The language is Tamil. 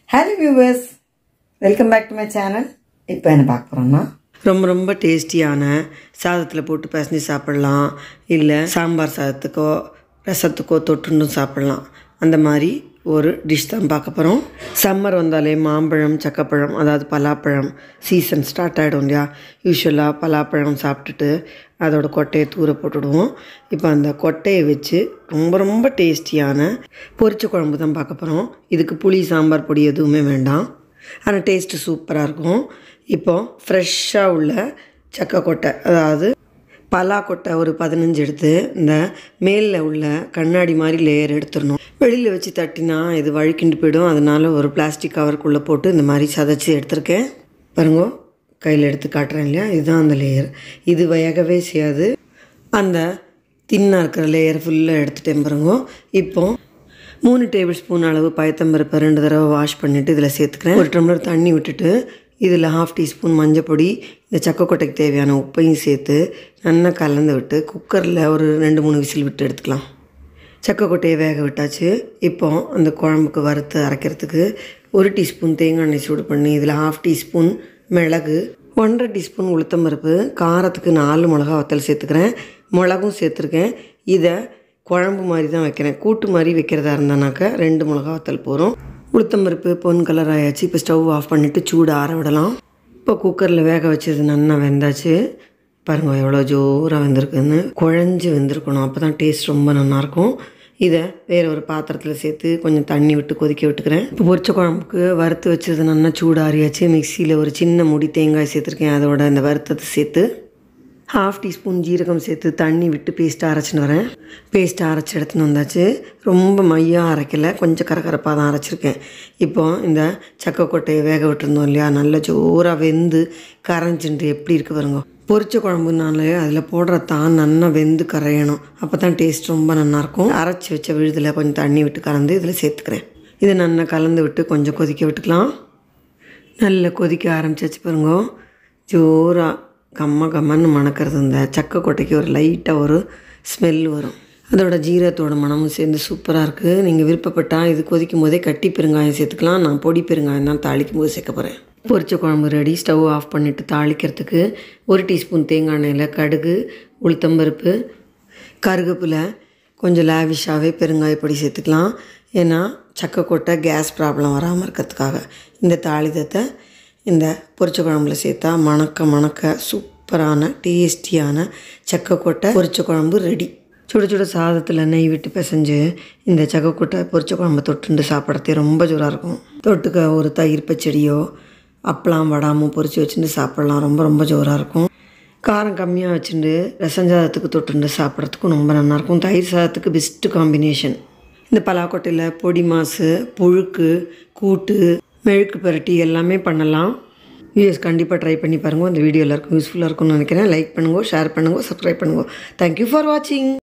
hello viewers welcome back to my channel இப்போ என்ன பார்க்க போகிறோம்னா ரொம்ப ரொம்ப டேஸ்டியான சாதத்தில் போட்டு பிசைஞ்சு சாப்பிட்லாம் இல்லை சாம்பார் சாதத்துக்கோ ரசத்துக்கோ தொட்டுண்டும் சாப்பிட்லாம் அந்த மாதிரி ஒரு டிஷ் தான் பார்க்க போகிறோம் சம்மர் வந்தாலே மாம்பழம் சக்கப்பழம் அதாவது பலாப்பழம் சீசன் ஸ்டார்ட் ஆகிடும் இல்லையா யூஸ்வலாக பலாப்பழம் சாப்பிட்டுட்டு அதோட கொட்டையை தூர போட்டுடுவோம் இப்போ அந்த கொட்டையை வச்சு ரொம்ப ரொம்ப டேஸ்டியான பொரிச்ச குழம்பு தான் பார்க்க போகிறோம் இதுக்கு புளி சாம்பார் பொடி எதுவுமே வேண்டாம் ஆனால் டேஸ்ட்டு சூப்பராக இருக்கும் இப்போ ஃப்ரெஷ்ஷாக உள்ள சக்கை கொட்டை அதாவது பலா கொட்டை ஒரு பதினஞ்சு எடுத்து இந்த மேலில் உள்ள கண்ணாடி மாதிரி லேயர் எடுத்துடணும் வெளியில் வச்சு தட்டினா இது வழுக்கிண்டு போயிடும் அதனால ஒரு பிளாஸ்டிக் கவருக்குள்ளே போட்டு இந்த மாதிரி சதைச்சி எடுத்திருக்கேன் பாருங்க கையில் எடுத்து காட்டுறேன் இல்லையா இதுதான் அந்த லேயர் இது வேகவே செய்யாது அந்த தின்னாக இருக்கிற லேயர் ஃபுல்லாக எடுத்துட்டேன் பாருங்க இப்போ மூணு டேபிள் ஸ்பூன் அளவு பயத்தம்பருப்பை ரெண்டு தடவை வாஷ் பண்ணிவிட்டு இதில் சேர்த்துக்கிறேன் ஒரு டம்ளர் தண்ணி விட்டுட்டு இதில் ஹாஃப் டீஸ்பூன் மஞ்சப்பொடி இந்த சக்கக்கொட்டைக்கு தேவையான உப்பையும் சேர்த்து நல்லா கலந்து விட்டு குக்கரில் ஒரு ரெண்டு மூணு விசில் விட்டு எடுத்துக்கலாம் சக்கக்கொட்டையை வேக விட்டாச்சு இப்போ அந்த குழம்புக்கு வறுத்து அரைக்கிறதுக்கு ஒரு டீஸ்பூன் தேங்காய் எண்ணெய் சூடு பண்ணி இதில் ஹாஃப் டீஸ்பூன் மிளகு ஒன்றரை டீஸ்பூன் உளுத்தம்பருப்பு காரத்துக்கு நாலு மிளகா வத்தல் சேர்த்துக்கிறேன் மிளகும் சேர்த்துருக்கேன் இதை குழம்பு மாதிரி தான் வைக்கிறேன் கூட்டு மாதிரி வைக்கிறதா இருந்தானாக்கா ரெண்டு மிளகா வத்தல் போகிறோம் உளுத்தம்பருப்பு பொன் கலர் ஆயாச்சு இப்போ ஸ்டவ் ஆஃப் பண்ணிவிட்டு சூடு ஆற விடலாம் இப்போ குக்கரில் வேக வச்சது நல்லா வெந்தாச்சு பாருங்க எவ்வளோ ஜோராக வெந்திருக்குன்னு குழஞ்சி வெந்திருக்கணும் அப்போ தான் டேஸ்ட் ரொம்ப நல்லாயிருக்கும் இதை வேறு ஒரு பாத்திரத்தில் சேர்த்து கொஞ்சம் தண்ணி விட்டு கொதிக்க விட்டுக்கிறேன் இப்போ பொரிச்ச குழம்புக்கு வறுத்து வச்சது நல்லா சூடாறியாச்சு மிக்சியில் ஒரு சின்ன முடி தேங்காய் சேர்த்துருக்கேன் அதோட இந்த வறுத்தத்தை சேர்த்து ஹாஃப் டீஸ்பூன் ஜீரகம் சேர்த்து தண்ணி விட்டு பேஸ்ட்டாக அரைச்சின்னு வரேன் பேஸ்ட்டாக அரைச்சி எடுத்துன்னு வந்தாச்சு ரொம்ப மையாக அரைக்கலை கொஞ்சம் கரகரப்பாக தான் அரைச்சிருக்கேன் இப்போ இந்த சக்கை கொட்டையை வேக விட்டுருந்தோம் இல்லையா நல்ல ஜோராக வெந்து கரைஞ்சின்ட்டு எப்படி இருக்குது பாருங்க பொரிச்ச குழம்புனாலே அதில் போடுற தான் நல்லா வெந்து கரையணும் அப்போ தான் டேஸ்ட் ரொம்ப நல்லாயிருக்கும் அரைச்சி வச்ச விழுதில் கொஞ்சம் தண்ணி விட்டு கலந்து இதில் சேர்த்துக்கிறேன் இதை நல்லா கலந்து விட்டு கொஞ்சம் கொதிக்க விட்டுக்கலாம் நல்லா கொதிக்க ஆரம்பிச்சாச்சு பாருங்க ஜோராக கம்ம கம்மன்னு மணக்கிறது இந்த சக்கை கொட்டைக்கு ஒரு லைட்டாக ஒரு ஸ்மெல் வரும் அதோட ஜீரகத்தோட மனமும் சேர்ந்து சூப்பராக இருக்குது நீங்கள் விருப்பப்பட்டால் இது கொதிக்கும் போதே கட்டி பெருங்காயம் சேர்த்துக்கலாம் நான் பொடி பெருங்காயம் தான் தாளிக்கும் போது சேர்க்க போகிறேன் பொரிச்ச குழம்பு ரெடி ஸ்டவ் ஆஃப் பண்ணிவிட்டு தாளிக்கிறதுக்கு ஒரு டீஸ்பூன் தேங்காய் எண்ணெயில் கடுகு உளுத்தம்பருப்பு கருகப்பில் கொஞ்சம் லேவிஷாகவே பெருங்காய பொடி சேர்த்துக்கலாம் ஏன்னா சக்கை கொட்டை கேஸ் ப்ராப்ளம் வராமல் இருக்கிறதுக்காக இந்த தாளிதத்தை இந்த பொரிச்ச குழம்புல சேர்த்தா மணக்க மணக்க சூப்பரான டேஸ்டியான சக்கை கொட்டை பொரிச்ச குழம்பு ரெடி சுட சுட சாதத்தில் நெய் விட்டு பிசைஞ்சு இந்த சக்கை கொட்டை பொரிச்ச குழம்பு தொட்டுண்டு சாப்பிட்றதே ரொம்ப ஜோராக இருக்கும் தொட்டுக்க ஒரு தயிர் பச்சடியோ அப்பளம் வடாமும் பொரித்து வச்சுட்டு சாப்பிட்லாம் ரொம்ப ரொம்ப ஜோராக இருக்கும் காரம் கம்மியாக வச்சுட்டு ரசம் சாதத்துக்கு தொட்டுண்டு சாப்பிட்றதுக்கும் ரொம்ப நல்லாயிருக்கும் தயிர் சாதத்துக்கு பெஸ்ட்டு காம்பினேஷன் இந்த பலாக்கொட்டையில் பொடி மாசு புழுக்கு கூட்டு மெழுக்கு பரட்டி எல்லாமே பண்ணலாம் வீடியோஸ் கண்டிப்பாக ட்ரை பண்ணி பாருங்கள் இந்த வீடியோ எல்லாருக்கும் யூஸ்ஃபுல்லாக இருக்கும்னு நினைக்கிறேன் லைக் பண்ணுங்க ஷேர் பண்ணுங்க சப்ஸ்கிரைப் பண்ணுங்க தேங்க்யூ ஃபார் வாட்சிங்